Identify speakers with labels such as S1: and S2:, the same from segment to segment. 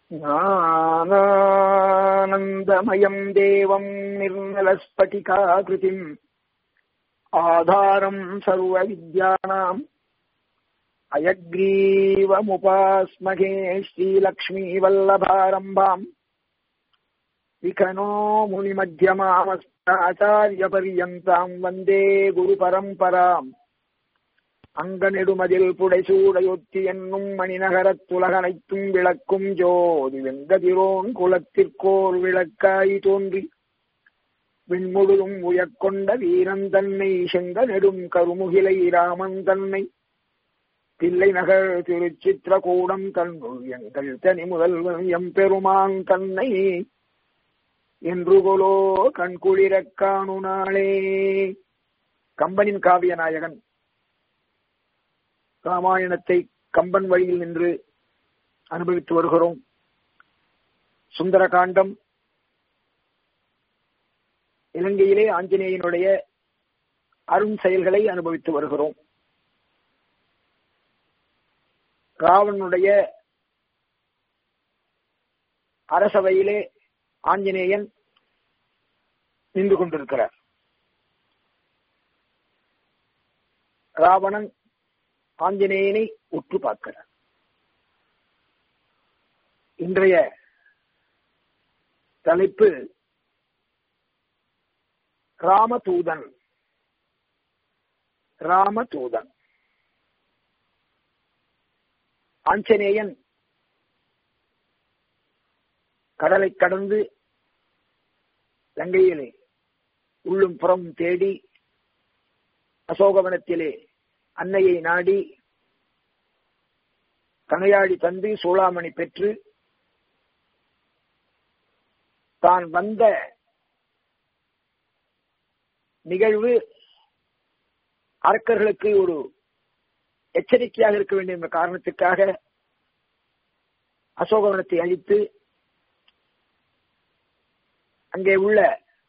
S1: ज्ञानानन्दमयम् देवम् निर्मलस्फटिकाकृतिम् आधारम् सर्वविद्यानाम् अयग्रीवमुपास्महे श्रीलक्ष्मीवल्लभारम्भाम् विकनो मुनिमध्यमामस्ताचार्यपर्यन्ताम् वन्दे गुरुपरम्पराम् அங்கநெடுமதில் புடைசூடையொத்தி என்னும் மணிநகரத்துலகனைத்தும் விளக்கும் ஜோதி வெங்கதிரோன் குலத்திற்கோர் விளக்காய் தோன்றி விண்முழுதும் உயக்கொண்ட வீரன் தன்னை செங்க நெடும் கருமுகிலை ராமன் தன்னை தில்லை நகர் திருச்சித்திரகூடம் தன்னுள் எங்கள் தனி முதல்வன் எம்பெருமான் தன்னை என்று கொலோ கண்குளிரக் காணு நாளே கம்பனின் காவிய நாயகன் ராமாயணத்தை கம்பன் வழியில் நின்று அனுபவித்து வருகிறோம் சுந்தர காண்டம் இலங்கையிலே ஆஞ்சநேயனுடைய அருண் செயல்களை அனுபவித்து வருகிறோம் ராவனுடைய அரசவையிலே ஆஞ்சநேயன் நின்று கொண்டிருக்கிறார் ராவணன் ஆஞ்சநேயனை உற்று பார்க்கிறார் இன்றைய தலைப்பு ராமதூதன் ராமதூதன் ஆஞ்சநேயன் கடலை கடந்து லங்கையிலே உள்ளும் புறம் தேடி அசோகவனத்திலே அன்னையை நாடி கனையாடி தந்து சூளாமணி பெற்று தான் வந்த நிகழ்வு அரக்கர்களுக்கு ஒரு எச்சரிக்கையாக இருக்க வேண்டும் என்ற காரணத்துக்காக அசோகவனத்தை அழித்து அங்கே உள்ள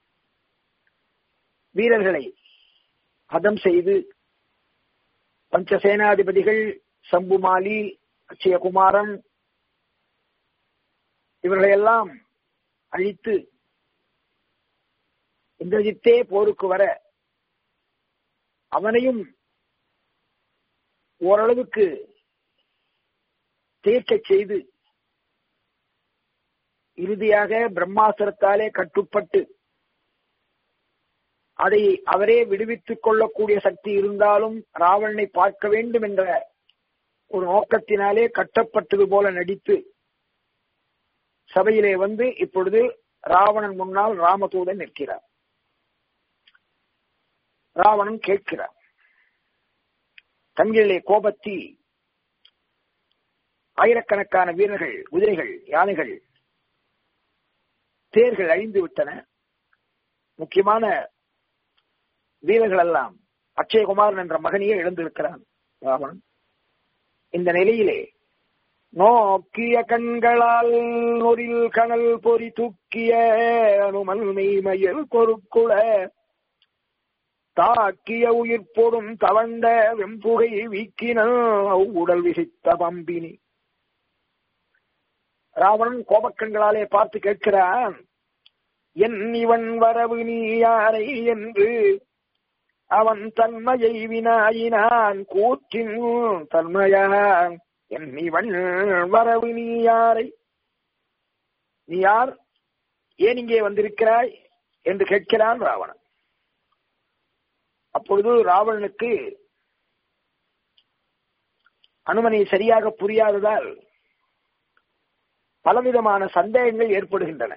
S1: வீரர்களை ஹதம் செய்து பஞ்சசேனாதிபதிகள் சம்புமாலி அக்ஷயகுமாரன் இவர்களையெல்லாம் அழித்து இந்திரஜித்தே போருக்கு வர அவனையும் ஓரளவுக்கு தேய்க்க செய்து இறுதியாக பிரம்மாசுரத்தாலே கட்டுப்பட்டு அதை அவரே விடுவித்துக் கொள்ளக்கூடிய சக்தி இருந்தாலும் ராவணனை பார்க்க வேண்டும் என்ற ஒரு நோக்கத்தினாலே கட்டப்பட்டது போல நடித்து சபையிலே வந்து இப்பொழுது ராவணன் முன்னால் ராமதூதன் நிற்கிறார் ராவணன் கேட்கிறார் கண்களிலே கோபத்தி ஆயிரக்கணக்கான வீரர்கள் குதிரைகள் யானைகள் தேர்கள் அழிந்து விட்டன முக்கியமான வீரர்கள் எல்லாம் அக்ஷயகுமாரன் என்ற மகனையே இழந்திருக்கிறான் ராவணன் இந்த நிலையிலே நோக்கிய கண்களால் நொரில் கனல் பொறி தூக்கிய அனுமல் மெய்மையில் பொறுக்குள தாக்கிய உயிர் பொடும் தவண்ட வெம்புகை வீக்கின உடல் விசித்த பம்பினி ராவணன் கோபக்கண்களாலே பார்த்து கேட்கிறான் என் இவன் வரவு நீ யாரை என்று அவன் தன்மையை வினாயினான் கூற்றின் தன்மையான் என் இவன் வரவு நீ யாரை நீ யார் ஏன் இங்கே வந்திருக்கிறாய் என்று கேட்கிறான் ராவணன் அப்பொழுது ராவணனுக்கு அனுமனை சரியாக புரியாததால் பலவிதமான சந்தேகங்கள் ஏற்படுகின்றன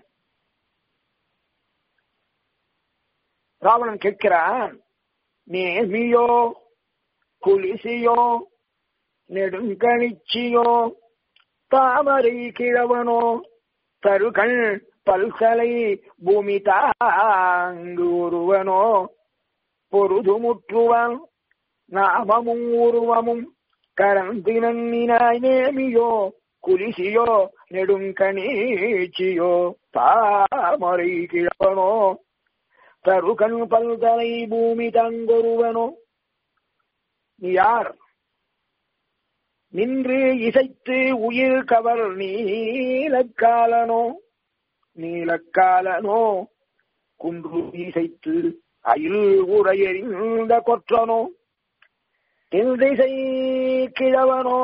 S1: ராவணன் கேட்கிறான் நேமியோ குலிசியோ நெடுங்கணிச்சியோ தாமரை கிழவனோ தருகண் பல்கலை பூமி தாங்கு ஒருவனோ பொருதுமுற்றுவன் நாமமும் உருவமும் கரந்தினாய் நேமியோ குலிசியோ நெடுங்கணீச்சியோ தாமரை கிழவனோ தருகண் பல்தலை பூமி தங்கொருவனோ நீ யார் நின்று இசைத்து உயிர் கவர் நீலக்காலனோ நீலக்காலனோ குன்று இசைத்து அயில் உரையறிந்த கொற்றனோ தென் திசை கிழவனோ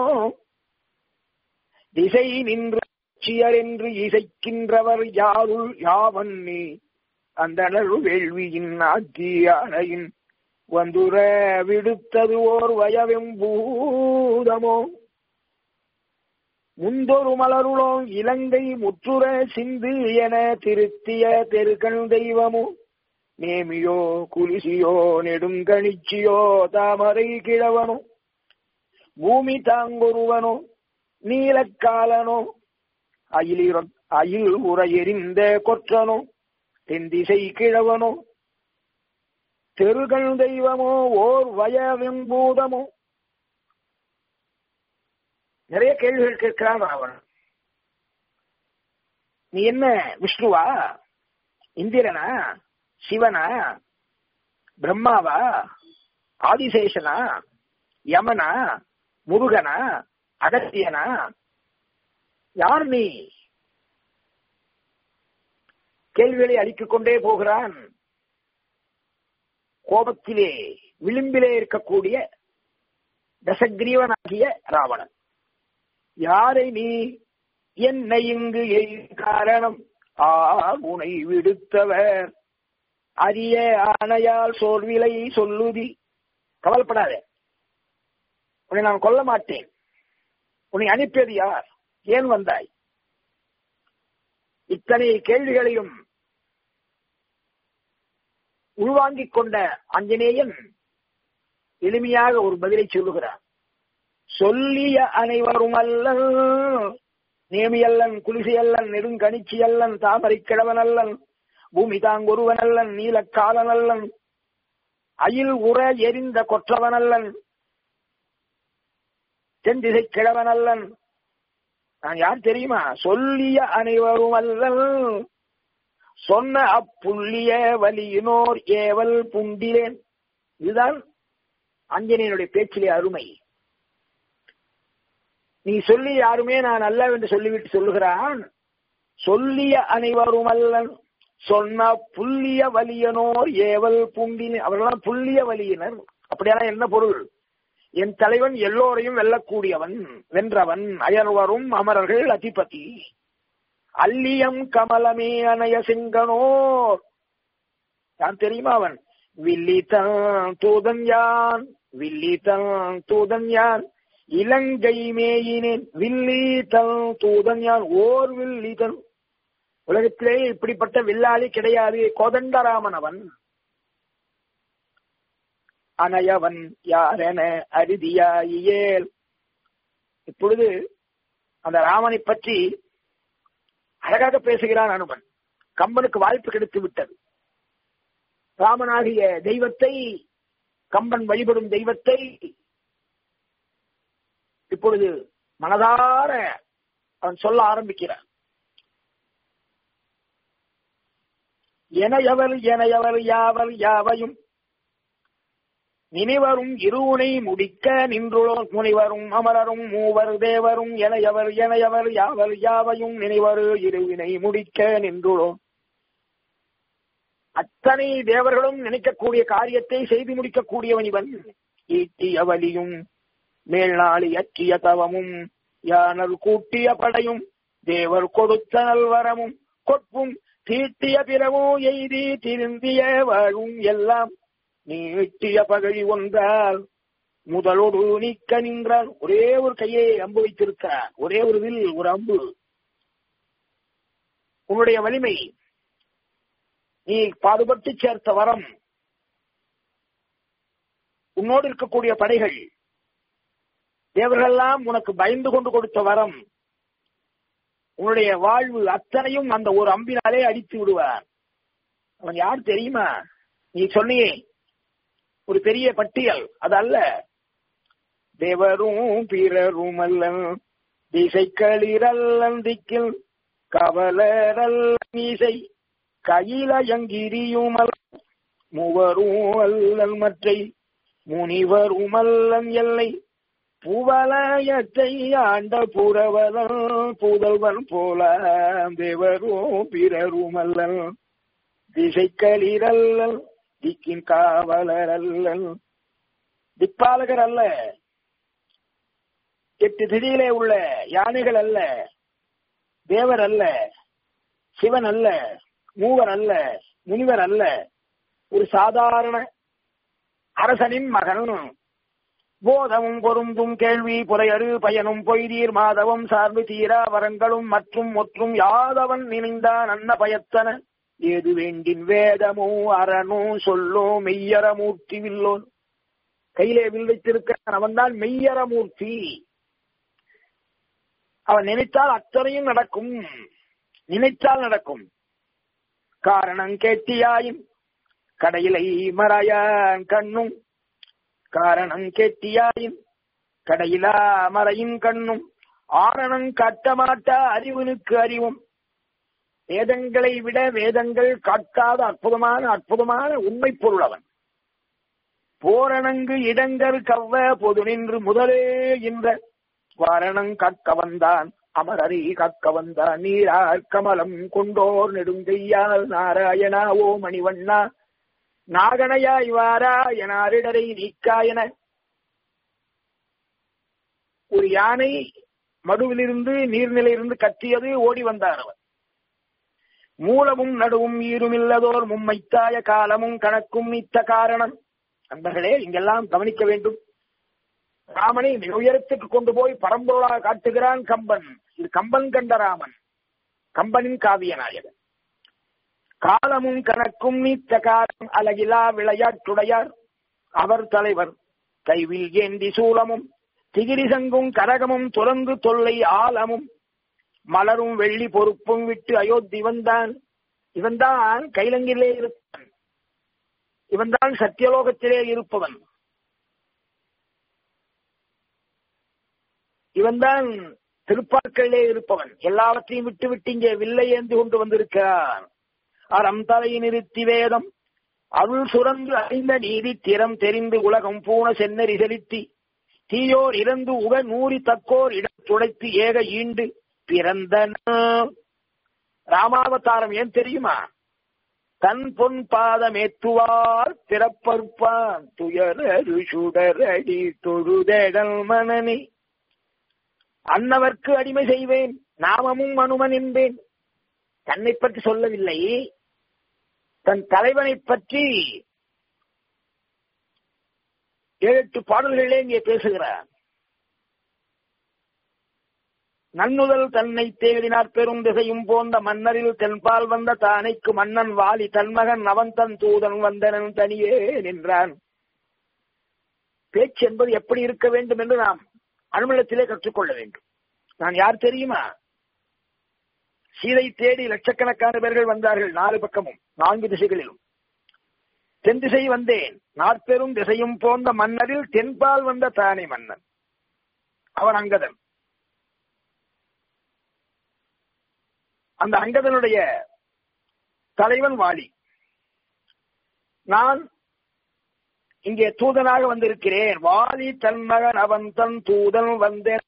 S1: திசை நின்று சியர் என்று இசைக்கின்றவர் யாருள் யாவன் நீ அந்த வேள்வியின் ஆக்கியானையின் வந்துர விடுத்தது ஓர் வயவெம்பூதமோ முந்தொரு மலருளோம் இலங்கை முற்றுர சிந்து என திருத்திய தெருகண் தெய்வமோ நேமியோ குலிசியோ நெடுங்கணிச்சியோ தாமரை கிழவனோ பூமி தாங்கொருவனோ நீலக்காலனோ அயிலிர அயில் உற எரிந்த கொற்றனோ தென்திசை கிழவனோ தெருகள் தெய்வமோ ஓர் வயவெம்பூதமோ நிறைய கேள்விகள் கேட்கிறான் ராவணன் நீ என்ன விஷ்ணுவா இந்திரனா சிவனா பிரம்மாவா ஆதிசேஷனா யமனா முருகனா அகத்தியனா யார் நீ கேள்விகளை அளித்துக் கொண்டே போகிறான் கோபத்திலே விளிம்பிலே இருக்கக்கூடிய தசகிரீவனாகிய ராவணன் யாரை நீ என்னை இங்கு காரணம் ஆ உனை விடுத்தவர் அரிய ஆணையால் சோர்விலை சொல்லுதி கவலைப்படாதே உன்னை நான் கொல்ல மாட்டேன் உன்னை அனுப்பியது யார் ஏன் வந்தாய் இத்தனை கேள்விகளையும் உள்வாங்கிக் கொண்ட ஆஞ்சநேயன் எளிமையாக ஒரு பதிலை சொல்லுகிறார் சொல்லிய அனைவரும் அல்லன் நேமியல்லன் குலிசையல்லன் நெடுங்கணிச்சி அல்லன் தாமரை கிழவன் அல்லன் பூமி தாங்கொருவன் அல்லன் நீலக்காலன் அல்லன் அயில் உற எரிந்த கொற்றவன் அல்லன் தென்திசை கிழவன் அல்லன் நான் யார் தெரியுமா சொல்லிய அனைவரும் அல்லல் சொன்ன அப்புள்ளிய வலியினோர் ஏவல் புண்டிலேன் இதுதான் அஞ்சனையனுடைய பேச்சிலே அருமை நீ சொல்லி யாருமே நான் அல்ல என்று சொல்லிவிட்டு சொல்லுகிறான் சொல்லிய அனைவரும் அல்லன் சொன்ன புள்ளிய வலியனோர் ஏவல் புண்டின அவர்களாம் புள்ளிய வலியினர் அப்படியெல்லாம் என்ன பொருள் என் தலைவன் எல்லோரையும் வெல்லக்கூடியவன் வென்றவன் அயர்வரும் அமரர்கள் அதிபதி அல்லியம் கமலமே அணைய செங்கனோர் யான் தெரியுமா அவன் வில்லிதான் தூதன் யான் வில்லிதான் தூதன் யான் இலங்கை மேயினேன் வில்லிதன் தூதன் யான் ஓர் வில்லிதன் உலகத்திலே இப்படிப்பட்ட வில்லாளி கிடையாது கோதண்டராமன் அவன் அனையவன் யாரென அருதியாயியேல் இப்பொழுது அந்த ராமனை பற்றி அழகாக பேசுகிறான் அனுமன் கம்பனுக்கு வாய்ப்பு கிடைத்து விட்டது ராமனாகிய தெய்வத்தை கம்பன் வழிபடும் தெய்வத்தை இப்பொழுது மனதார அவன் சொல்ல ஆரம்பிக்கிறான் எனையவர் எனையவர் யாவர் யாவையும் நினைவரும் இருவுனை முடிக்க நின்றுளோ முனிவரும் அமரரும் மூவர் தேவரும் எனையவர் எனையவர் யாவர் யாவையும் நினைவரு இருவினை முடிக்க நின்றுளோம் அத்தனை தேவர்களும் நினைக்கக்கூடிய காரியத்தை செய்து முடிக்கக்கூடியவன் இவன் ஈட்டிய வலியும் மேல்நாளி அற்றிய தவமும் யானர் கூட்டிய படையும் தேவர் கொடுத்த நல்வரமும் கொட்பும் தீட்டிய பிறவோ எய்தி திருந்திய வாழும் எல்லாம் நீட்டிய பகழி ஒன்றால் முதலோடு நீக்க நின்றால் ஒரே ஒரு கையை அம்பு வைத்திருக்கிறார் ஒரே ஒரு வில் ஒரு அம்பு உன்னுடைய வலிமை நீ பாடுபட்டு சேர்த்த வரம் உன்னோடு இருக்கக்கூடிய படைகள் தேவர்களெல்லாம் உனக்கு பயந்து கொண்டு கொடுத்த வரம் உன்னுடைய வாழ்வு அத்தனையும் அந்த ஒரு அம்பினாலே அடித்து விடுவார் அவன் யார் தெரியுமா நீ சொன்னியே ஒரு பெரிய பட்டியல் அது அல்ல தேவரும் பிறரும் அல்லன் திசைக்களிரல்லன் திக்கில் கவலரல்ல இசை கையிலயங்கிரியும் அல்ல மூவரும் அல்லல் மற்றை முனிவரும் அல்லன் எல்லை பூவலயத்தை ஆண்ட புறவலன் புதல்வன் போல தேவரும் பிறரும் அல்லல் திசைக்களிரல்லல் திக்கின் காவலர் அல்லல் திப்பாலகர் அல்ல எட்டு திதியிலே உள்ள யானைகள் அல்ல தேவர் அல்ல சிவன் அல்ல மூவர் அல்ல முனிவர் அல்ல ஒரு சாதாரண அரசனின் மகன் போதமும் பொருந்தும் கேள்வி புலையரு பயனும் பொய்தீர் மாதவம் சார்பு தீரா வரங்களும் மற்றும் ஒற்றும் யாதவன் நினைந்தான் அன்ன பயத்தன ஏது வேண்டின் வேதமோ அரணோ சொல்லோ மெய்யரமூர்த்தி வில்லோன் கையிலே வில் வைத்திருக்கிறான் அவன்தான் மெய்யரமூர்த்தி அவன் நினைத்தால் அத்தனையும் நடக்கும் நினைத்தால் நடக்கும் காரணம் கேட்டியாயின் கடையிலை மறையான் கண்ணும் காரணம் கேட்டியாயின் கடையிலா மறையின் கண்ணும் ஆரணம் காட்டமாட்டா அறிவனுக்கு அறிவும் வேதங்களை விட வேதங்கள் காட்டாத அற்புதமான அற்புதமான உண்மை பொருள் அவன் போரணங்கு இடங்கள் கவ்வ பொது நின்று முதலே என்ற வாரணங் கக்க வந்தான் அமரரி கக்க வந்தான் நீரார் கமலம் கொண்டோர் நெடுங்கையால் நாராயணா ஓ மணிவண்ணா நாகனையாய் வாரா எனாரிடரை நீக்காயன ஒரு யானை மடுவிலிருந்து நீர்நிலையிலிருந்து கத்தியது ஓடி வந்தார் அவர் மூலமும் நடுவும் ஈருமில்லதோர் மும்மைத்தாய காலமும் கணக்கும் இத்த காரணம் நண்பர்களே இங்கெல்லாம் கவனிக்க வேண்டும் ராமனை மிக உயரத்துக்கு கொண்டு போய் பரம்பொருளாக காட்டுகிறான் கம்பன் இது கம்பன் கண்ட ராமன் கம்பனின் காவிய நாயகன் காலமும் கணக்கும் நீத்த காலம் அழகிலா விளையாட்டுடையார் அவர் தலைவர் கைவில் ஏந்தி சூலமும் திகிரி சங்கும் கரகமும் துறந்து தொல்லை ஆலமும் மலரும் வெள்ளி பொறுப்பும் விட்டு அயோத்தி வந்தான் இவன்தான் கைலங்கிலே இருப்பவன் இவன்தான் சத்தியலோகத்திலே இருப்பவன் இவன்தான் திருப்பாக்களிலே இருப்பவன் எல்லாவற்றையும் விட்டு விட்டு இங்கே வில்லை ஏந்தி கொண்டு வந்திருக்கிறான் அறம் தலை நிறுத்தி வேதம் அருள் சுரந்து அறிந்த நீதி திறம் தெரிந்து உலகம் பூண சென்னறி செலுத்தி தீயோர் இறந்து உக நூறி தக்கோர் இடம் துடைத்து ஏக ஈண்டு பிறந்த ராமாவதாரம் ஏன் தெரியுமா தன் பொன் பாதமேத்துவார் பிறப்பறுப்பான் துயரரு சுடரடி தொழுதேடல் மனனி அன்னவர்க்கு அடிமை செய்வேன் நாமமும் அனுமன் என்பேன் தன்னை பற்றி சொல்லவில்லை தன் தலைவனை பற்றி ஏழு எட்டு பாடல்களே இங்கே பேசுகிறார் நன்னுதல் தன்னை தேடினார் பெரும் திசையும் போந்த மன்னரில் தென்பால் வந்த தானைக்கு மன்னன் வாலி தன்மகன் அவன் தன் தூதன் வந்தனன் தனியே நின்றான் பேச்சு என்பது எப்படி இருக்க வேண்டும் என்று நாம் அனுமலத்திலே கற்றுக்கொள்ள வேண்டும் நான் யார் தெரியுமா சீதை தேடி லட்சக்கணக்கான பேர்கள் வந்தார்கள் நாலு பக்கமும் நான்கு திசைகளிலும் தென் திசை வந்தேன் நாற்பெரும் திசையும் போந்த மன்னரில் தென்பால் வந்த தானே மன்னன் அவன் அங்கதன் அந்த அங்கதனுடைய தலைவன் வாலி நான் இங்கே தூதனாக வந்திருக்கிறேன் வாலி தன் மகன் அவன் தன் தூதன் வந்தேன்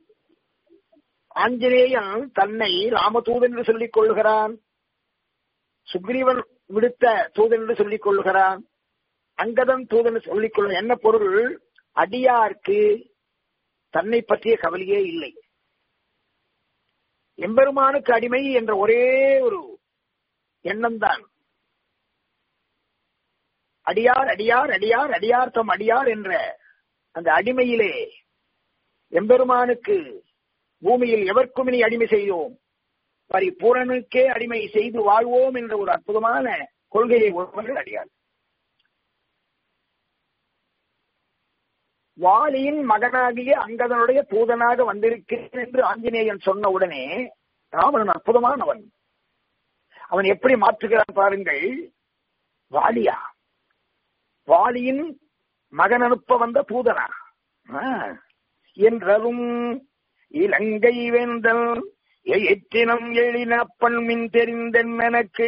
S1: ஆஞ்சநேயன் தன்னை ராமதூதன் என்று சொல்லிக் கொள்கிறான் சுக்ரீவன் விடுத்த தூதன் என்று சொல்லிக் கொள்கிறான் அங்கதன் தூதன் சொல்லிக் கொள்ள என்ன பொருள் அடியார்க்கு தன்னை பற்றிய கவலையே இல்லை எம்பெருமானுக்கு அடிமை என்ற ஒரே ஒரு எண்ணம் தான் அடியார் அடியார் அடியார் அடியார் தம் அடியார் என்ற அந்த அடிமையிலே எம்பெருமானுக்கு பூமியில் எவர்க்கும் இனி அடிமை செய்தோம் பரிபூரனுக்கே அடிமை செய்து வாழ்வோம் என்ற ஒரு அற்புதமான கொள்கையை ஒருவர்கள் அடியார் வாலியின் மகனாகிய அங்கதனுடைய தூதனாக வந்திருக்கிறேன் என்று ஆஞ்சநேயன் சொன்ன உடனே ராவணன் அற்புதமானவன் அவன் எப்படி மாற்றுகிறான் பாருங்கள் வாலியா வாலியின் மகன் அனுப்ப வந்த தூதனா என்றதும் இலங்கை வேந்தல் எத்தினம் எழின பண்மின் தெரிந்தென் எனக்கு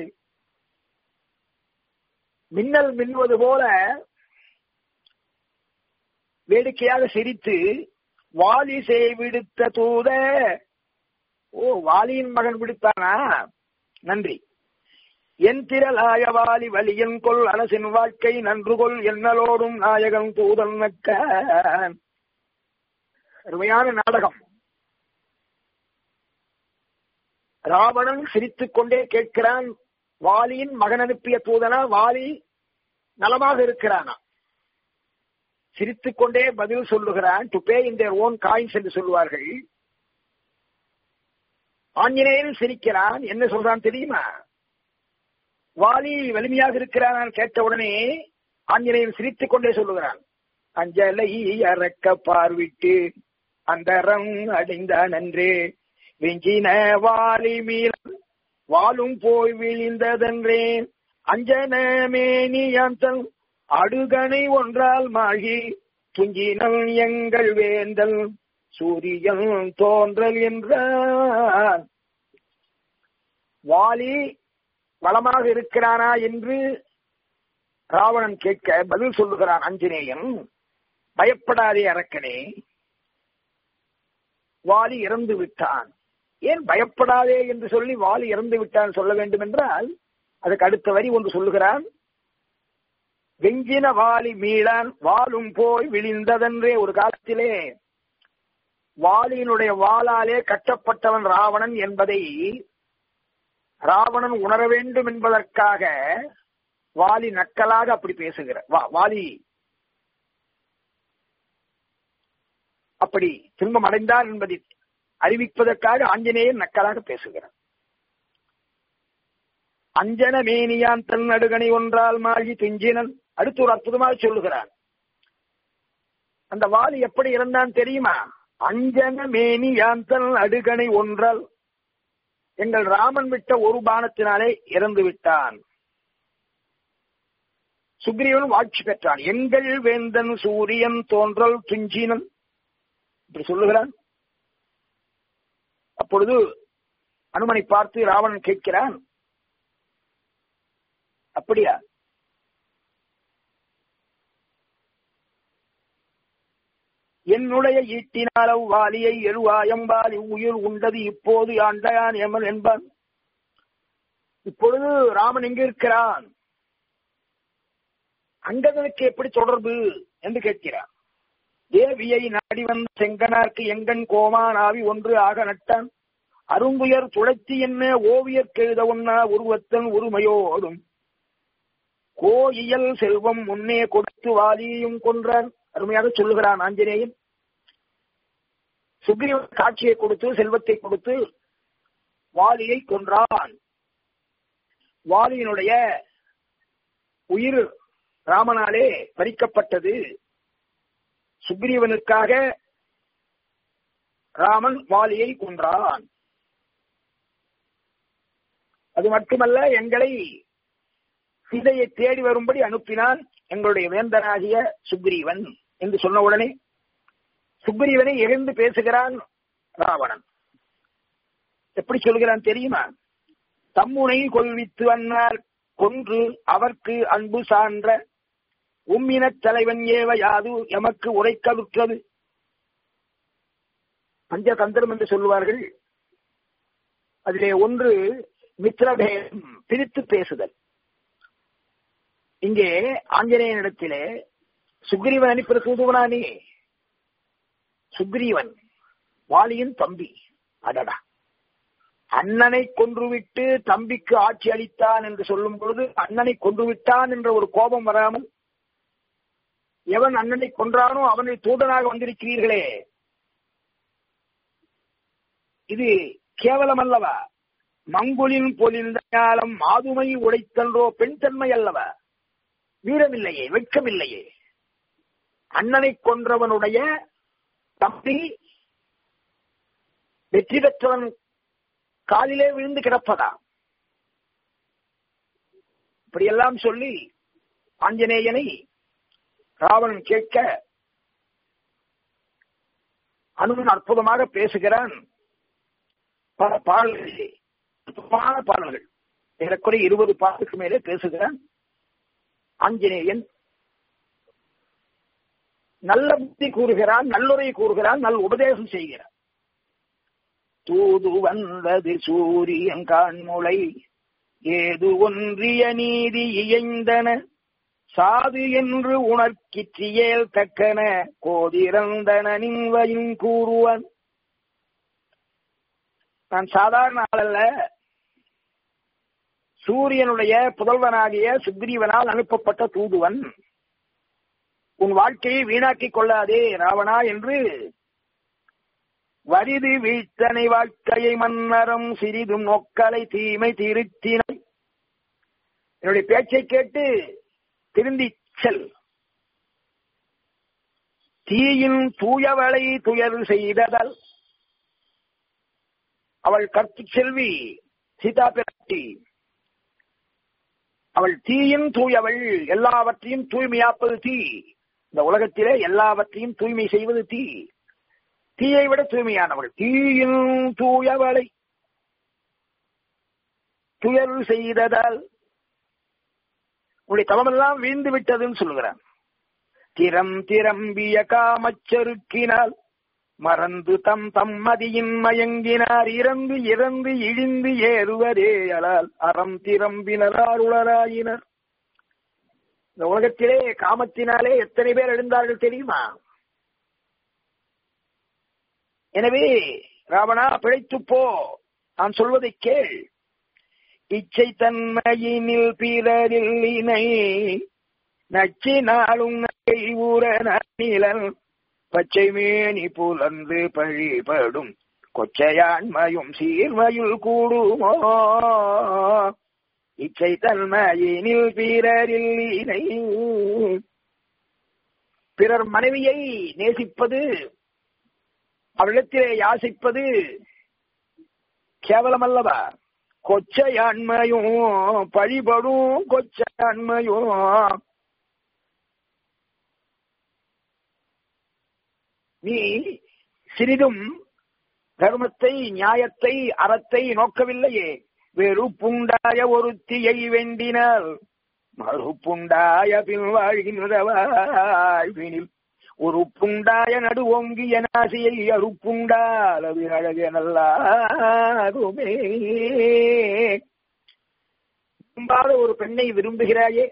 S1: மின்னல் மின்வது போல வேடிக்கையாக சிரித்து வாலி செய் விடுத்த தூத ஓ வாலியின் மகன் விடுத்தானா நன்றி என் திரளாய வாலி வலியன் கொள் அரசின் வாழ்க்கை நன்று கொள் என்னலோடும் நாயகன் தூதன் நக்க அருமையான நாடகம் ராவணன் சிரித்துக் கொண்டே கேட்கிறான் வாலியின் மகன் அனுப்பிய தூதனா வாலி நலமாக இருக்கிறானா சிரித்துக் கொண்டே பதில் சொல்லுகிறான் to pay in their own coins என்று சொல்லுவார்கள் ஆஞ்சநேயன் சிரிக்கிறான் என்ன சொல்றான் தெரியுமா வாலி வலிமையாக இருக்கிறான் கேட்ட உடனே ஆஞ்சநேயன் சிரித்துக் கொண்டே சொல்லுகிறான் அஞ்சலை அறக்க பார்விட்டு அந்தரம் அடைந்தான் அன்றே வெஞ்சின வாலி மீள வாலும் போய் விழிந்ததன்றே அஞ்சன மேனியாந்தன் அடுகனை ஒன்றால் மாகி துஞ்சினல் எங்கள் வேந்தல் சூரியன் தோன்றல் என்றான் வாலி வளமாக இருக்கிறானா என்று ராவணன் கேட்க பதில் சொல்லுகிறான் அஞ்சனேயன் பயப்படாதே அரக்கனே வாலி இறந்து விட்டான் ஏன் பயப்படாதே என்று சொல்லி வாலி இறந்து விட்டான் சொல்ல வேண்டும் என்றால் அதுக்கு அடுத்த வரி ஒன்று சொல்லுகிறான் வெஞ்சின வாலி மீளான் வாலும் போய் விழிந்ததென்றே ஒரு காலத்திலே வாலியினுடைய வாளாலே கட்டப்பட்டவன் ராவணன் என்பதை ராவணன் உணர வேண்டும் என்பதற்காக வாலி நக்கலாக அப்படி பேசுகிற வாலி அப்படி துன்பம் அடைந்தார் என்பதை அறிவிப்பதற்காக ஆஞ்சநேயன் நக்கலாக பேசுகிறார் அஞ்சன மேனியான் தன் நடுகனை ஒன்றால் மாகி துஞ்சினன் அடுத்து ஒரு அற்புதமாக சொல்லுகிறான் அந்த வாலி எப்படி இருந்தான் தெரியுமா அஞ்சன மேனியான் தன் அடுகனை ஒன்றால் எங்கள் ராமன் விட்ட ஒரு பானத்தினாலே இறந்து விட்டான் சுக்ரீவன் வாழ்ச்சி பெற்றான் எங்கள் வேந்தன் சூரியன் தோன்றல் துஞ்சினன் இப்படி சொல்லுகிறான் அப்பொழுது அனுமனை பார்த்து ராவணன் கேட்கிறான் அப்படியா என்னுடைய ஈட்டினால வாலியை எழுவாயம்பால் இவ்வுயிர் உண்டது இப்போது ஆண்டான் எமன் என்பான் இப்பொழுது ராமன் எங்க இருக்கிறான் அங்கதனுக்கு எப்படி தொடர்பு என்று கேட்கிறான் தேவியை நாடி வந்த செங்கனார்க்கு எங்கன் கோமான் ஆவி ஒன்று ஆக நட்டான் அரும்புயர் துளைத்தி என்ன ஓவியர் கெழுத ஒன்னா உருவத்தன் உரிமையோடும் கோயியல் செல்வம் முன்னே கொடுத்து வாலியையும் கொன்றான் அருமையாக சொல்லுகிறான் ஆஞ்சநேயன் சுக்ரீவ காட்சியை கொடுத்து செல்வத்தை கொடுத்து வாலியை கொன்றான் வாலியினுடைய உயிர் ராமனாலே பறிக்கப்பட்டது சுக்ரீவனுக்காக ராமன் வாலியை கொன்றான் அது மட்டுமல்ல எங்களை சீதையை தேடி வரும்படி அனுப்பினான் எங்களுடைய வேந்தனாகிய சுக்ரீவன் என்று சொன்ன உடனே சுக்ரீவனை எழுந்து பேசுகிறான் ராவணன் எப்படி சொல்கிறான் தெரியுமா தம்முனை கொள்வித்து அன்னார் கொன்று அவர்க்கு அன்பு சான்ற உம்மினத் தலைவன் ஏவ யாது எமக்கு உரைக்கலுற்றது பஞ்சதந்திரம் என்று சொல்லுவார்கள் அதிலே ஒன்று மித்ரபேதம் பிரித்து பேசுதல் இங்கே ஆஞ்சநேயனிடத்திலே சுக்ரீவன் அனுப்பிற தூதுவனானே சுக்ரீவன் வாலியின் தம்பி அடடா அண்ணனை கொன்றுவிட்டு தம்பிக்கு ஆட்சி அளித்தான் என்று சொல்லும் பொழுது அண்ணனை கொன்றுவிட்டான் என்ற ஒரு கோபம் வராமல் எவன் அண்ணனை கொன்றானோ அவனை தூதனாக வந்திருக்கிறீர்களே இது கேவலம் அல்லவா மங்குலின் பொலிந்த ஞாலம் மாதுமை உடைத்தன்றோ பெண் தன்மை அல்லவா வீரமில்லையே வெட்கமில்லையே அண்ணனை கொன்றவனுடைய தம்பி வெற்றி பெற்றவன் காலிலே விழுந்து கிடப்பதா இப்படியெல்லாம் சொல்லி ஆஞ்சநேயனை ராவணன் கேட்க அனுமன் அற்புதமாக பேசுகிறான் பல பாடல்களிலே அற்புதமான பாடல்கள் ஏறக்குறைய இருபது பாடலுக்கு மேலே பேசுகிறான் ஆஞ்சநேயன் நல்ல புத்தி கூறுகிறான் நல்லுரை கூறுகிறான் நல் உபதேசம் செய்கிறான் தூது வந்தது சூரியன் காண்முளை ஏது ஒன்றிய நீதி இயைந்தன சாது என்று உணர்க்கிற்றியேல் தக்கன கோதிரந்தன நின்வையும் கூறுவன் நான் சாதாரண ஆளல்ல சூரியனுடைய புதல்வனாகிய சுக்ரீவனால் அனுப்பப்பட்ட தூதுவன் உன் வாழ்க்கையை வீணாக்கிக் கொள்ளாதே ராவணா என்று வரிது வீழ்த்தனை வாழ்க்கையை மன்னரம் சிறிதும் நோக்கலை தீமை திருத்தினை என்னுடைய பேச்சை கேட்டு திருந்தி செல் தீயின் தூயவளை துயர் செய்ததல் அவள் கற்பு செல்வி சீதா பிராட்டி அவள் தீயின் தூயவள் எல்லாவற்றையும் தூய்மையாப்பது தீ இந்த உலகத்திலே எல்லாவற்றையும் தூய்மை செய்வது தீ தீயை விட தூய்மையானவள் தீயின் தூயவளை துயர் செய்ததால் உன்னுடைய தவமெல்லாம் வீழ்ந்து விட்டதுன்னு சொல்லுகிறான் திறம் திரம்பிய காமச்சருக்கினால் மறந்து தம் தம் மதியின் மயங்கினார் இறந்து இறந்து இழிந்து ஏறுவதே அலால் அறம் திரம்பினரார் உளராயினர் இந்த உலகத்திலே காமத்தினாலே எத்தனை பேர் எழுந்தார்கள் தெரியுமா எனவே ராவணா பிழைத்துப் போ நான் சொல்வதை கேள் இச்சை தன்மையினில் பிறரில் இணை நச்சினாலும் நகை ஊர நிலன் பச்சை மேனி புலந்து பழிபடும் கொச்சையாண்மையும் சீர்மையுள் கூடுமோ இச்சை தன்மையினில் பிறரில் இணை பிறர் மனைவியை நேசிப்பது அவளிடத்திலே யாசிப்பது கேவலமல்லவா கொச்சையாண்மையும் பழிபடும் கொச்சையாண்மையும் நீ சிறிதும் தர்மத்தை நியாயத்தை அறத்தை நோக்கவில்லையே வெறுப்புண்டாய ஒருத்தியை வேண்டினால் மறுப்புண்டாய பின் வாழ்கின்ற வாழ்வினில் உறுப்புண்டாய நடு ஓங்கிய நாசியை அறுப்புண்டால் அது அழகே நல்லாகுமே விரும்பாத ஒரு பெண்ணை விரும்புகிறாயே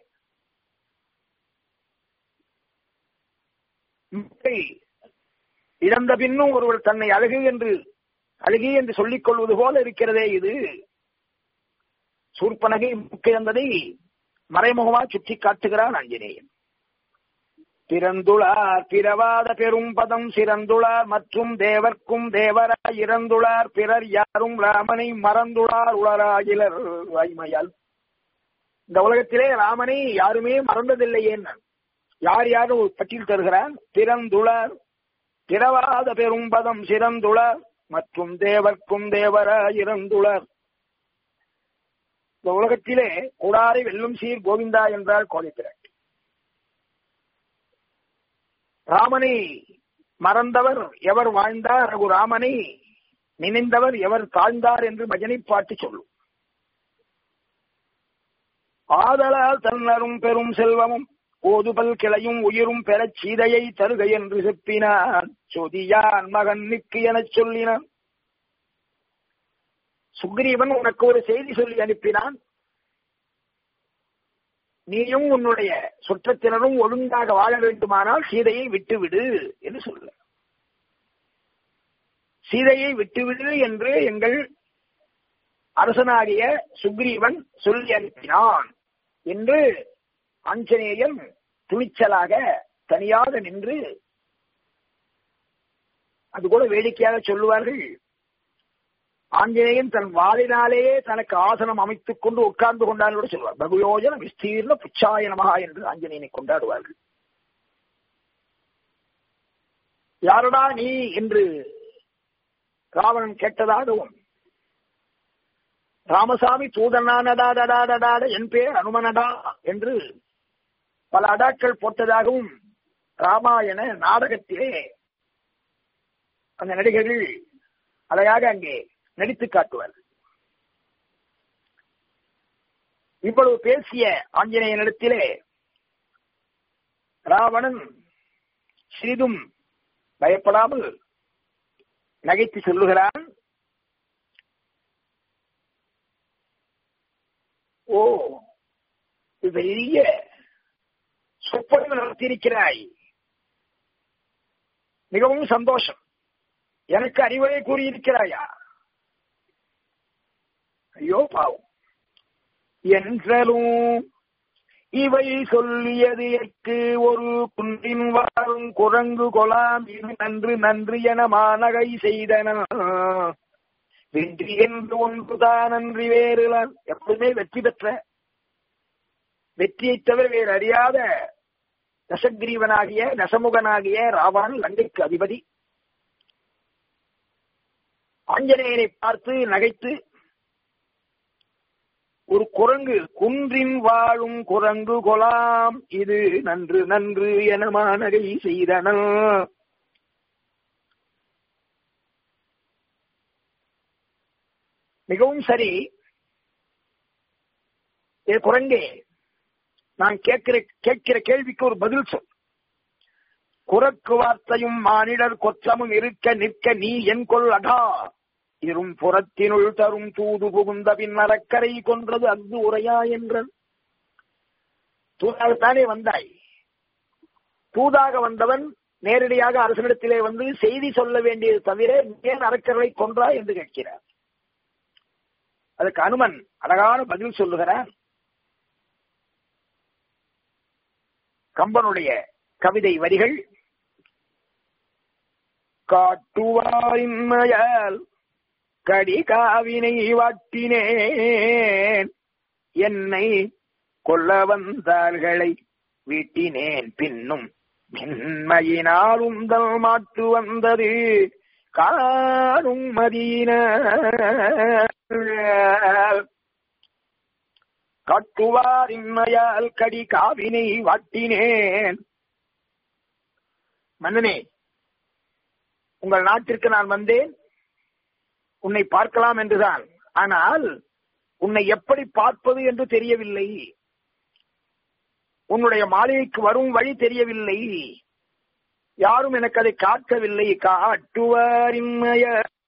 S1: இழந்த பின்னும் ஒருவர் தன்னை அழகு என்று அழகி என்று சொல்லிக் கொள்வது போல இருக்கிறதே இது சூர்பனகை முக்கிழந்ததை மறைமுகமா சுட்டி காட்டுகிறான் ஆஞ்சநேயன் பிறந்துளார் பிறவாத பெரும் பதம் சிறந்துளார் மற்றும் தேவர்க்கும் தேவராய் இறந்துளார் பிறர் யாரும் ராமனை மறந்துளார் உளராகிலர் வாய்மையால் இந்த உலகத்திலே ராமனை யாருமே மறந்ததில்லையே யார் யாரும் ஒரு பட்டியல் தருகிறார் பிறந்துளார் பிறவாத பெரும் பதம் சிறந்துளார் மற்றும் தேவர்க்கும் தேவராய் இறந்துளார் இந்த உலகத்திலே கூடாரை வெல்லும் சீர் கோவிந்தா என்றால் கோழிப்பிராட்டி ராமனை மறந்தவர் எவர் வாழ்ந்தார் ரகு ராமனை நினைந்தவர் எவர் தாழ்ந்தார் என்று பஜனை பாட்டு சொல்லும் ஆதலால் தன்னரும் பெரும் செல்வமும் ஓதுபல் கிளையும் உயிரும் பெறச் சீதையை தருக என்று செப்பினான் சொதியான் மகன் நிற்கு எனச் சொல்லினான் சுக்ரீவன் உனக்கு ஒரு செய்தி சொல்லி அனுப்பினான் நீயும் உன்னுடைய சுற்றத்தினரும் ஒழுங்காக வாழ வேண்டுமானால் சீதையை விட்டுவிடு என்று சொல்ல சீதையை விட்டுவிடு என்று எங்கள் அரசனாகிய சுக்ரீவன் சொல்லி அனுப்பினான் என்று ஆஞ்சநேயன் துணிச்சலாக தனியாக நின்று அது கூட வேடிக்கையாக சொல்லுவார்கள் ஆஞ்சநேயன் தன் வாளினாலேயே தனக்கு ஆசனம் அமைத்துக் கொண்டு உட்கார்ந்து கொண்டான் கூட சொல்வார் பகுயோஜன விஸ்தீர்ண புச்சாயனமாக என்று ஆஞ்சநேயனை கொண்டாடுவார்கள் யாரடா நீ என்று ராவணன் கேட்டதாகவும் ராமசாமி தூதனானடாடடாடடாட என் பேர் அனுமனடா என்று பல அடாக்கள் போட்டதாகவும் ராமாயண நாடகத்திலே அந்த நடிகர்கள் அழகாக அங்கே நடித்து காட்டுவார்கள் இவ்வளவு பேசிய ஆஞ்சநேயனிடத்திலே ராவணன் சிறிதும் பயப்படாமல் நகைத்து சொல்லுகிறான் ஓ இது பெரிய சொப்பனம் நடத்தியிருக்கிறாய் மிகவும் சந்தோஷம் எனக்கு அறிவுரை கூறியிருக்கிறாயா ஐயோ பாவம் என்றலும் இவை சொல்லியதற்கு ஒரு குன்றின் வாழும் குரங்கு கொலாம் இது நன்று நன்று என மாநகை செய்தன வெற்றி என்று ஒன்றுதான் நன்றி வேறுலான் எப்பவுமே வெற்றி பெற்ற வெற்றியை தவிர வேறு அறியாத தசகிரீவனாகிய நசமுகனாகிய ராவணன் லங்கைக்கு அதிபதி ஆஞ்சநேயரை பார்த்து நகைத்து ஒரு குரங்கு குன்றின் வாழும் குரங்கு கொலாம் இது நன்று நன்று என மாநகை செய்தன மிகவும் சரி ஏ குரங்கே நான் கேட்கிற கேட்கிற கேள்விக்கு ஒரு பதில் சொல் குரக்கு வார்த்தையும் மானிடர் கொச்சமும் இருக்க நிற்க நீ என் கொள் அடா இரும் புறத்தினுள் தரும் தூது புகுந்த பின் மரக்கரை கொன்றது அங்கு உரையா என்றன் தூதாகத்தானே வந்தாய் தூதாக வந்தவன் நேரடியாக அரசனிடத்திலே வந்து செய்தி சொல்ல வேண்டியது தவிர ஏன் அரக்கர்களை கொன்றா என்று கேட்கிறார் அதுக்கு அனுமன் அழகான பதில் சொல்லுகிறார் கம்பனுடைய கவிதை வரிகள் காட்டுவாரின் மயால் கடிகாவினை வாட்டினேன் என்னை கொல்ல வந்தார்களை வீட்டினேன் பின்னும் மென்மையினால் உந்தல் மாட்டு வந்தது காணும் மதியின காட்டுவாரின்மையால் கடி காவினை வாட்டினேன் மன்னனே உங்கள் நாட்டிற்கு நான் வந்தேன் உன்னை பார்க்கலாம் என்றுதான் ஆனால் உன்னை எப்படி பார்ப்பது என்று தெரியவில்லை உன்னுடைய மாளிகைக்கு வரும் வழி தெரியவில்லை யாரும் எனக்கு அதை காட்டவில்லை காட்டுவாரின்மைய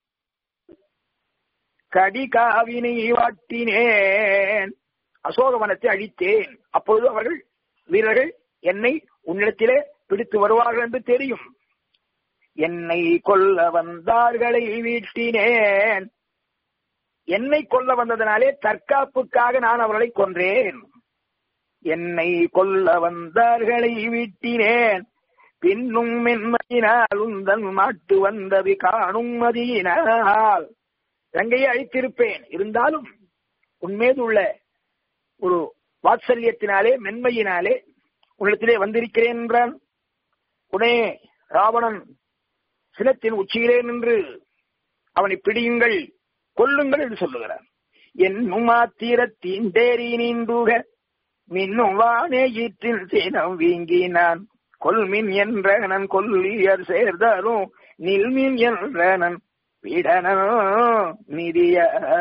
S1: கடி காவினை வாட்டினேன் அசோகவனத்தை அழித்தேன் அப்பொழுது அவர்கள் வீரர்கள் என்னை உன்னிடத்திலே பிடித்து வருவார்கள் என்று தெரியும் என்னை கொல்ல வந்தார்களை வீட்டினேன் என்னை கொல்ல வந்ததனாலே தற்காப்புக்காக நான் அவர்களை கொன்றேன் என்னை கொல்ல வந்தார்களை வீட்டினேன் பின்னும் மென்மையினால் உந்தன் மாட்டு வந்தது காணும் மதியினால் கங்கையை அழித்திருப்பேன் இருந்தாலும் உன்மீது உள்ள ஒரு வாத்சல்யத்தினாலே மென்மையினாலே உன்னிடத்திலே வந்திருக்கிறேன் என்றான் உடனே ராவணன் சினத்தின் உச்சியிலே நின்று அவனை பிடியுங்கள் கொல்லுங்கள் என்று சொல்லுகிறார் என்னும் மாத்திரத்தின் தேரி நீண்டுக மின்னும் வானே ஈற்றில் சேனம் வீங்கினான் கொல்மின் என்றனன் கொல்லியர் சேர்ந்தாலும் நில்மின் என்றனன் விடனோ நிதிய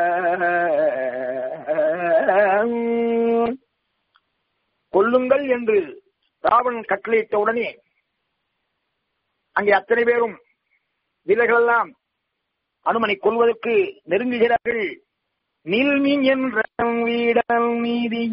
S1: கொல்லுங்கள் என்று ராவணன் கட்டளையிட்ட உடனே அங்கே அத்தனை பேரும் வீரர்கள் எல்லாம் அனுமனை கொல்வதற்கு நெருங்குகிறார்கள் நில்மின் என்ற வீடன் நீதிய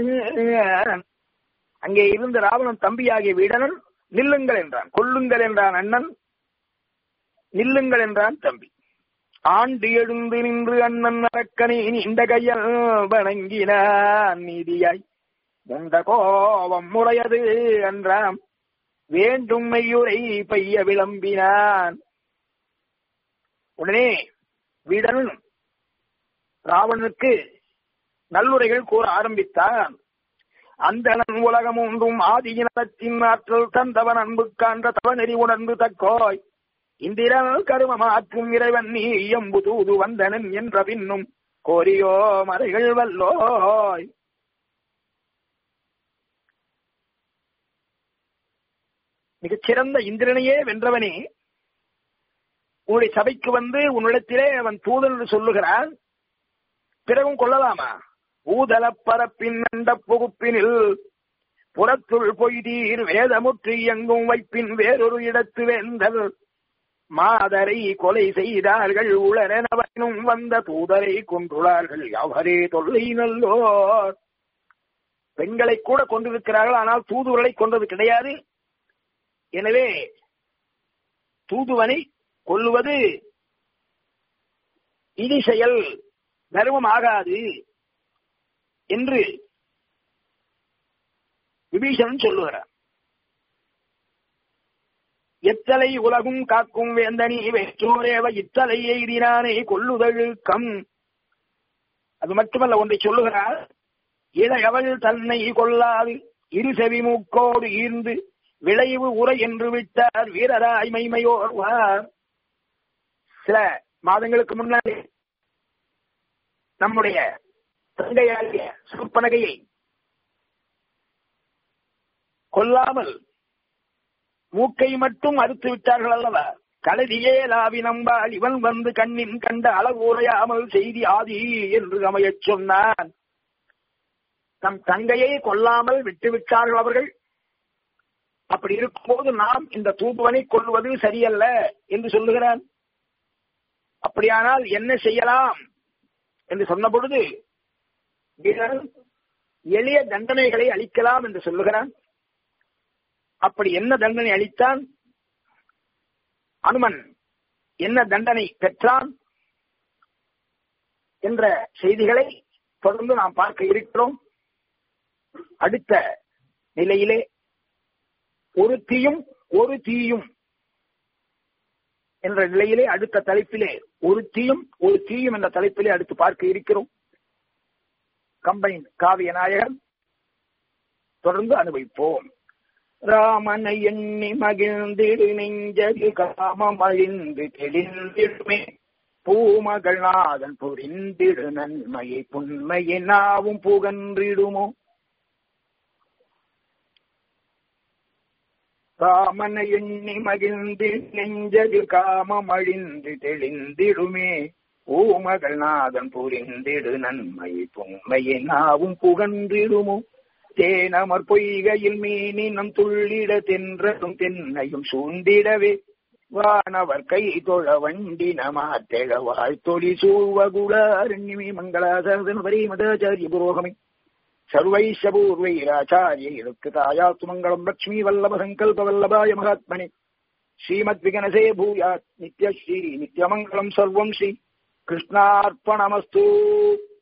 S1: அங்கே இருந்த ராவணன் தம்பியாகிய வீடனன் நில்லுங்கள் என்றான் கொல்லுங்கள் என்றான் அண்ணன் நில்லுங்கள் என்றான் தம்பி ஆண்டு எழுந்து நின்று அண்ணன் அரக்கனை இந்த கையில் வணங்கினான் நீதியாய் முண்ட கோபம் முறையது என்றாம் வேண்டும் மெய்யுரை பைய விளம்பினான் உடனே வீடன் ராவணனுக்கு நல்லுரைகள் கூற ஆரம்பித்தான் அந்த உலகம் ஒன்றும் ஆதியினத்தின் ஆற்றல் தந்தவன் அன்பு காண்ட தவநெறி உணர்ந்து தக்கோய் இந்திரன் கருமமாற்றும் இறைவன் நீ எம்பு தூது வந்தனன் என்ற பின்னும் கோரியோ மறைகள் வல்லோய் மிகச்சிறந்த இந்திரனையே வென்றவனே உன்னுடைய சபைக்கு வந்து உன்னிடத்திலே அவன் தூதன் என்று சொல்லுகிறான் பிறகும் கொள்ளலாமா ஊதல பரப்பின் அண்ட புகுப்பினில் புறத்துள் பொய்தீர் வேதமுற்று எங்கும் வைப்பின் வேறொரு இடத்து வேந்தல் மாதரை கொலை செய்தார்கள் உளரெனவனும் வந்த தூதரை கொன்றுள்ளார்கள் அவரே தொல்லை நல்லோர் பெண்களை கூட கொண்டிருக்கிறார்கள் ஆனால் தூதுவர்களை கொண்டது கிடையாது எனவே தூதுவனை கொல்லுவது இனி செயல் தர்மம் ஆகாது என்று விபீஷணன் சொல்லுகிறார் எத்தலை உலகும் காக்கும் வேந்தனி வெற்றோரேவ இத்தலை எய்தினானே கொல்லுதழுக்கம் அது மட்டுமல்ல ஒன்றை சொல்லுகிறார் இளையவள் தன்னை கொள்ளாது இரு செவி மூக்கோடு ஈர்ந்து விளைவு உரை என்று விட்டார் வீரராய் மைமையோர்வார் சில மாதங்களுக்கு முன்னாடி நம்முடைய தங்கையாகிய சுற்பனகையை கொல்லாமல் மூக்கை மட்டும் அறுத்து விட்டார்கள் அல்லவா கலதியே லாவி நம்பால் இவன் வந்து கண்ணின் கண்ட அளவுரையாமல் செய்தி ஆதி என்று அமையச் சொன்னான் தம் தங்கையை கொல்லாமல் விட்டுவிட்டார்கள் அவர்கள் அப்படி இருக்கும்போது நாம் இந்த தூதுவனை கொள்வது சரியல்ல என்று சொல்லுகிறான் அப்படியானால் என்ன செய்யலாம் என்று சொன்ன பொழுது வீரன் எளிய தண்டனைகளை அளிக்கலாம் என்று சொல்லுகிறான் அப்படி என்ன தண்டனை அளித்தான் அனுமன் என்ன தண்டனை பெற்றான் என்ற செய்திகளை தொடர்ந்து நாம் பார்க்க இருக்கிறோம் அடுத்த நிலையிலே ஒரு தீயும் ஒரு தீயும் என்ற நிலையிலே அடுத்த தலைப்பிலே ஒரு தீயும் ஒரு தீயும் என்ற தலைப்பிலே அடுத்து பார்க்க இருக்கிறோம் கம்பைன் காவிய நாயகன் தொடர்ந்து அனுபவிப்போம் ராமனை எண்ணி மகிழ்ந்திடு நெஞ்சது காமம் அழிந்து தெளிந்திடுமே பூமகள் நாதன் புரிந்திடு நன்மையை புண்மையை நாவும் புகன்றிடுமோ காமனை எண்ணி மகிழ்ந்து நெஞ்சது காமம் அழிந்து தெளிந்திடுமே ஊமகள் நாதன் புரிந்திடு நன்மை புண்மையை நாவும் புகன்றிடுமோ தேனமர் பொய்கையில் மீனினம் துள்ளிட தென்றதும் தென்னையும் சூழ்ந்திடவே வானவர் கை தொழ வண்டினமாத்தெழ வாழ்த்தொழி சூவகுளாரண்யமே மங்களாசாரதன பரீமதாச்சாரிய புரோகமே சர்வைஷ பூர்வைராச்சாரியர்களுக்கு தாயாத்து மங்களம் லட்சுமி வல்லப சங்கல்ப வல்லபாய மகாத்மனே ஸ்ரீமத் விகனசே பூயாத் நித்யஸ்ரீ நித்யமங்கலம் சர்வம் ஸ்ரீ கிருஷ்ணார்ப்பணமஸ்து